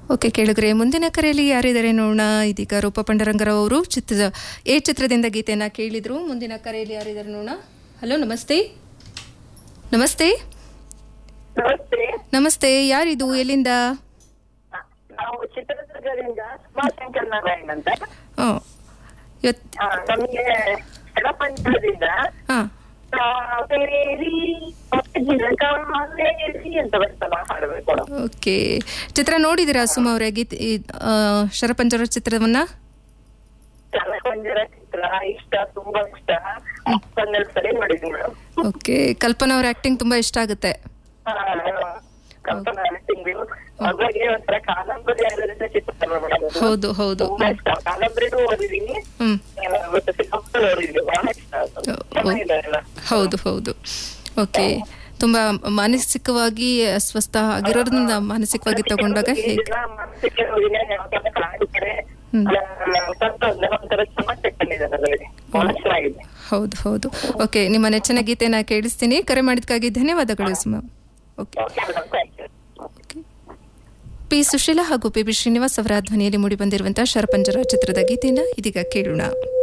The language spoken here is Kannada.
ಓಕೆ ಕೇಳಿದ್ರೆ ಮುಂದಿನ ಕರೆಯಲ್ಲಿ ಯಾರಿದ್ದಾರೆ ನೋಡೋಣ ಇದೀಗ ರೂಪ ಪಂಡರಂಗರಾವ್ ಅವರು ಚಿತ್ರದ ಎ ಚಿತ್ರದಿಂದ ಗೀತೆಯನ್ನ ಕೇಳಿದ್ರು ಮುಂದಿನ ಕರೆಯಲ್ಲಿ ಯಾರಿದ್ದಾರೆ ನೋಡೋಣ ಹಲೋ ನಮಸ್ತೆ ನಮಸ್ತೆ ನಮಸ್ತೆ ನಮಸ್ತೆ ಯಾರಿದು ಎಲ್ಲಿಂದ ನಾವು ಚಿತ್ರದುರ್ಗದಿಂದ ಉಮಾಶಂಕರ್ ನಾರಾಯಣ್ ಅಂತ ಹಾಂ ಇವತ್ತು ಆ, ನಮಗೆ ಎಡಪಂಚದಿಂದ ಹಾಂ ಕಾವೇರಿ ಪಕ್ಕದ ಕಾವೇರಿ ಅಂತ ಬರ್ತಲ್ಲ ಹಾಡಬೇಕು ಓಕೆ ಚಿತ್ರ ನೋಡಿದಿರಾ ಸುಮಾ ಅವರೇ ಗೀತೆ ಈ, ಆ, ಶರಪಂಜರ ಚಿತ್ರವನ್ನ ಕನಕಂಜರ ಚಿತ್ರ ಇಷ್ಟ ತುಂಬಾ ಇಷ್ಟ ಹನ್ನೆರಡು ಸರಿ ಮಾಡಿದ್ವಿ ಮೇಡಮ್ ಓಕೆ ಕಲ್ಪನಾ ಅವ್ರ ಆಕ್ಟಿಂಗ್ ತುಂಬಾ ಇಷ್ಟ ಆಗುತ್ತೆ ಕಲ್ಪನಾ ಆಕ್ಟಿಂಗ್ ಅದ್ರಾಗೆ ಒಂಥರ ಕಾದಂಬರಿ ಆಧಾರಿತ ಚಿತ್ರ ಮೇಡಮ್ ಹೌದು ಹೌದು ತುಂಬಾ ಇಷ್ಟ ಕಾದಂಬರಿನೂ ಓದಿದೀನಿ ಹ್ಮ್ ಮತ್ತೆ film ನೋಡಿದ್ವಿ ಬಹಳ ಇಷ್ಟ ಆಯ್ತು. ಚೆನ್ನಾಗಿದೆ ಎಲ್ಲ. ಹೌದು ಹೌದು ಓಕೆ ತುಂಬಾ ಮಾನಸಿಕವಾಗಿ ಅಸ್ವಸ್ಥ ಆಗಿರೋದ್ರಿಂದ ಮಾನಸಿಕವಾಗಿ ತಗೊಂಡಾಗ ಹೇಗೆ ಇದೆಲ್ಲ ಮನಸ್ಸಿಗೆ ನೋವಿನ ಯಾವ್ದನ್ನ ಕಾಡಿದ್ರೆ, ಹ್ಮ್. ಆ, ಸ್ವಲ್ಪ ಒಂಥರ ಸಮಸ್ಯೆ ಕಂಡಿದ್ದಾರೆ ಅದರಲ್ಲಿ. ಬಹಳ ಚೆನ್ನಾಗಿದೆ. ಹೌದು ಹೌದು ಓಕೆ ನಿಮ್ಮ ನೆಚ್ಚಿನ ಗೀತೆನ ಕೇಳಿಸ್ತೀನಿ ಕರೆ ಮಾಡಿದ್ಕಾಗಿ ಧನ್ಯವಾದಗಳು Suma okay Okay, madam, thank you. Okay P Sushila ಹಾಗೂ ಪಿ ಬಿ ಶ್ರೀನಿವಾಸ್ ಅವರ ಧ್ವನಿಯಲ್ಲಿ ಮೂಡಿಬಂದಿರುವಂತಹ ಶರಪಂಜರ ಚಿತ್ರದ ಗೀತೆಯನ್ನ ಇದೀಗ ಕೇಳೋಣ